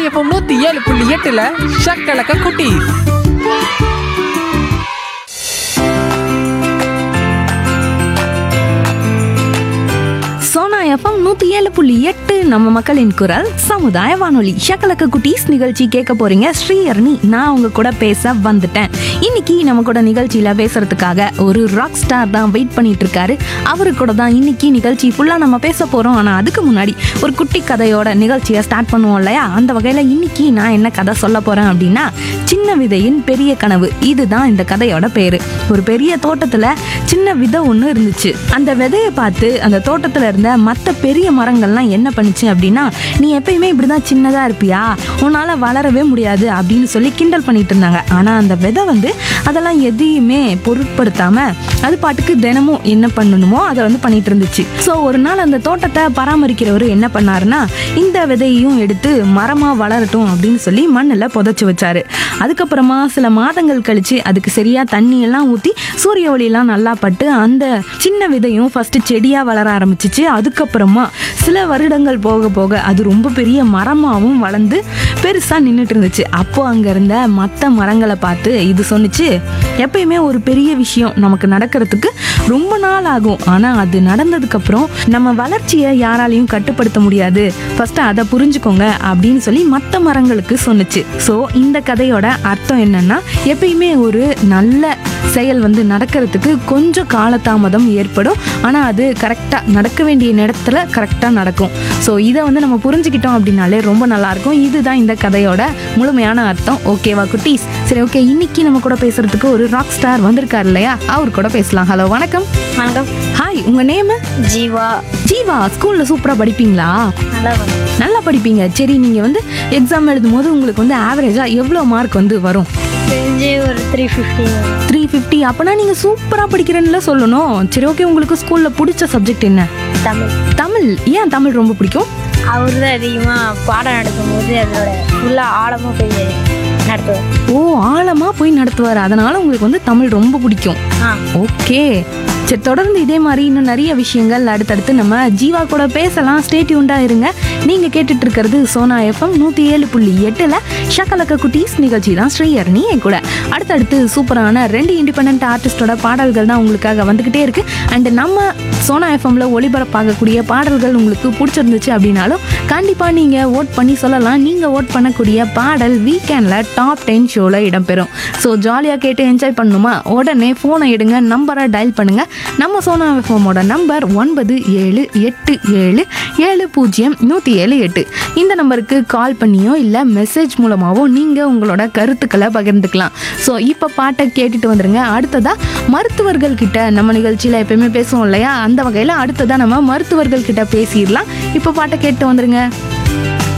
FM நூத்தி ஏழு புள்ளி எட்டுல ஷக்கலக்க குட்டி சோனா எஃப்எம் நூத்தி ஏழு புள்ளி எட்டு நம்ம மக்களின் குரல் சமுதாய வானொலி ஷக்கலக்க குட்டீஸ் நிகழ்ச்சி கேட்க போறீங்க ஸ்ரீயர்னி நான் உங்க கூட பேச வந்துட்டேன் இன்னைக்கு நம்ம கூட நிகழ்ச்சியில பேசுறதுக்காக ஒரு ராக் ஸ்டார் தான் வெயிட் பண்ணிட்டு இருக்காரு அவரு கூட தான் இன்னைக்கு நிகழ்ச்சி ஃபுல்லா நம்ம பேச போறோம் ஆனா அதுக்கு முன்னாடி ஒரு குட்டி கதையோட நிகழ்ச்சியை ஸ்டார்ட் பண்ணுவோம் இல்லையா அந்த வகையில இன்னைக்கு நான் என்ன கதை சொல்ல போறேன் அப்படின்னா சின்ன விதையின் பெரிய கனவு இதுதான் இந்த கதையோட பேரு ஒரு பெரிய தோட்டத்துல சின்ன விதை ஒன்று இருந்துச்சு அந்த விதையை பார்த்து அந்த தோட்டத்துல இருந்த மற்ற பெரிய மரங்கள்லாம் என்ன பண்ணுச்சு அப்படின்னா நீ எப்பயுமே இப்படிதான் சின்னதா இருப்பியா உன்னால வளரவே முடியாது அப்படின்னு சொல்லி கிண்டல் பண்ணிட்டு இருந்தாங்க ஆனா அந்த விதை வந்து அதெல்லாம் எதையுமே பொருட்படுத்தாம அது பாட்டுக்கு தினமும் என்ன பண்ணணுமோ அதை வந்து பண்ணிட்டு இருந்துச்சு ஸோ ஒரு நாள் அந்த தோட்டத்தை பராமரிக்கிறவர் என்ன பண்ணாருன்னா இந்த விதையையும் எடுத்து மரமா வளரட்டும் அப்படின்னு சொல்லி மண்ணில் புதைச்சு வச்சாரு அதுக்கப்புறமா சில மாதங்கள் கழிச்சு அதுக்கு சரியா தண்ணி எல்லாம் ஊத்தி சூரிய ஒளியெல்லாம் நல்லா பட்டு அந்த சின்ன விதையும் ஃபர்ஸ்ட் செடியா வளர ஆரம்பிச்சிச்சு அதுக்கப்புறமா சில வருடங்கள் போக போக அது ரொம்ப பெரிய மரமாவும் வளர்ந்து பெருசா நின்றுட்டு இருந்துச்சு அப்போ அங்க இருந்த மற்ற மரங்களை பார்த்து இது சொன்னுச்சு எப்பயுமே ஒரு பெரிய விஷயம் நமக்கு நடக்கிறதுக்கு ரொம்ப நாள் ஆகும் ஆனா அது நடந்ததுக்கு அப்புறம் நம்ம வளர்ச்சியை யாராலையும் கட்டுப்படுத்த முடியாது ஃபர்ஸ்ட் அதை புரிஞ்சுக்கோங்க அப்படின்னு சொல்லி மற்ற மரங்களுக்கு சொன்னுச்சு ஸோ இந்த கதையோட அர்த்தம் என்னன்னா எப்பயுமே ஒரு நல்ல செயல் வந்து நடக்கிறதுக்கு கொஞ்சம் காலதாமதம் ஏற்படும் ஆனால் அது கரெக்டாக நடக்க வேண்டிய நேரத்தில் கரெக்டாக நடக்கும் ஸோ இதை வந்து நம்ம புரிஞ்சுக்கிட்டோம் அப்படின்னாலே ரொம்ப நல்லா இருக்கும் இதுதான் இந்த கதையோட முழுமையான அர்த்தம் ஓகேவா குட்டீஸ் சரி ஓகே இன்னைக்கு நம்ம கூட பேசுறதுக்கு ஒரு ராக் ஸ்டார் வந்திருக்காரு இல்லையா அவர் கூட பேசலாம் ஹலோ வணக்கம் வணக்கம் ஹாய் உங்க நேம் ஜீவா ஜீவா ஸ்கூல்ல சூப்பரா படிப்பீங்களா நல்லா வரும் நல்லா படிப்பீங்க சரி நீங்க வந்து எக்ஸாம் எழுதும் போது உங்களுக்கு வந்து ஆவரேஜா எவ்வளோ மார்க் வந்து வரும் தெரிஞ்சு ஒரு த்ரீ ஃபிஃப்டி த்ரீ ஃபிஃப்டி அப்போனா நீங்கள் சூப்பராக படிக்கிறேன்னுல சொல்லணும் சரி ஓகே உங்களுக்கு ஸ்கூலில் பிடிச்ச சப்ஜெக்ட் என்ன தமிழ் தமிழ் ஏன் தமிழ் ரொம்ப பிடிக்கும் அவர் தான் அதிகமாக பாடம் நடக்கும்போது அதோட ஃபுல்லாக ஆழமாக போய் நடத்துவார் ஓ ஆழமாக போய் நடத்துவார் அதனால உங்களுக்கு வந்து தமிழ் ரொம்ப பிடிக்கும் ஆ ஓகே சரி தொடர்ந்து இதே மாதிரி இன்னும் நிறைய விஷயங்கள் அடுத்தடுத்து நம்ம ஜீவா கூட பேசலாம் ஸ்டேட்யூண்டா இருங்க நீங்க கேட்டுட்டு இருக்கிறது சோனா எஃப்எம் நூத்தி ஏழு புள்ளி எட்டுல ஷக்கலக்க குட்டீஸ் நிகழ்ச்சி தான் ஸ்ரீயர்னி என் கூட அடுத்தடுத்து சூப்பரான ரெண்டு இண்டிபெண்ட் ஆர்டிஸ்டோட பாடல்கள் தான் உங்களுக்காக வந்துகிட்டே இருக்கு அண்ட் நம்ம சோனா எஃப்எம்ல ஒளிபரப்பாகக்கூடிய பாடல்கள் உங்களுக்கு பிடிச்சிருந்துச்சு அப்படின்னாலும் கண்டிப்பா நீங்க ஓட் பண்ணி சொல்லலாம் நீங்க ஓட் பண்ணக்கூடிய பாடல் வீக்கெண்ட்ல டாப் டென் ஷோல இடம்பெறும் ஸோ ஜாலியாக கேட்டு என்ஜாய் பண்ணணுமா உடனே ஃபோனை எடுங்க நம்பரை டயல் பண்ணுங்க நம்ம சோனா எஃப்எம்மோட நம்பர் ஒன்பது ஏழு எட்டு ஏழு ஏழு பூஜ்ஜியம் நூற்றி ஏழு எட்டு இந்த நம்பருக்கு கால் பண்ணியோ இல்லை மெசேஜ் மூலமாகவோ நீங்கள் உங்களோட கருத்துக்களை பகிர்ந்துக்கலாம் ஸோ இப்போ பாட்டை கேட்டுட்டு வந்துருங்க அடுத்ததா மருத்துவர்கள் கிட்ட நம்ம நிகழ்ச்சியில் எப்பயுமே பேசுவோம் இல்லையா அந்த வகையில் அடுத்ததா நம்ம மருத்துவர்கள் கிட்ட பேசிடலாம் இப்போ பாட்டை கேட்டு வந்துருங்க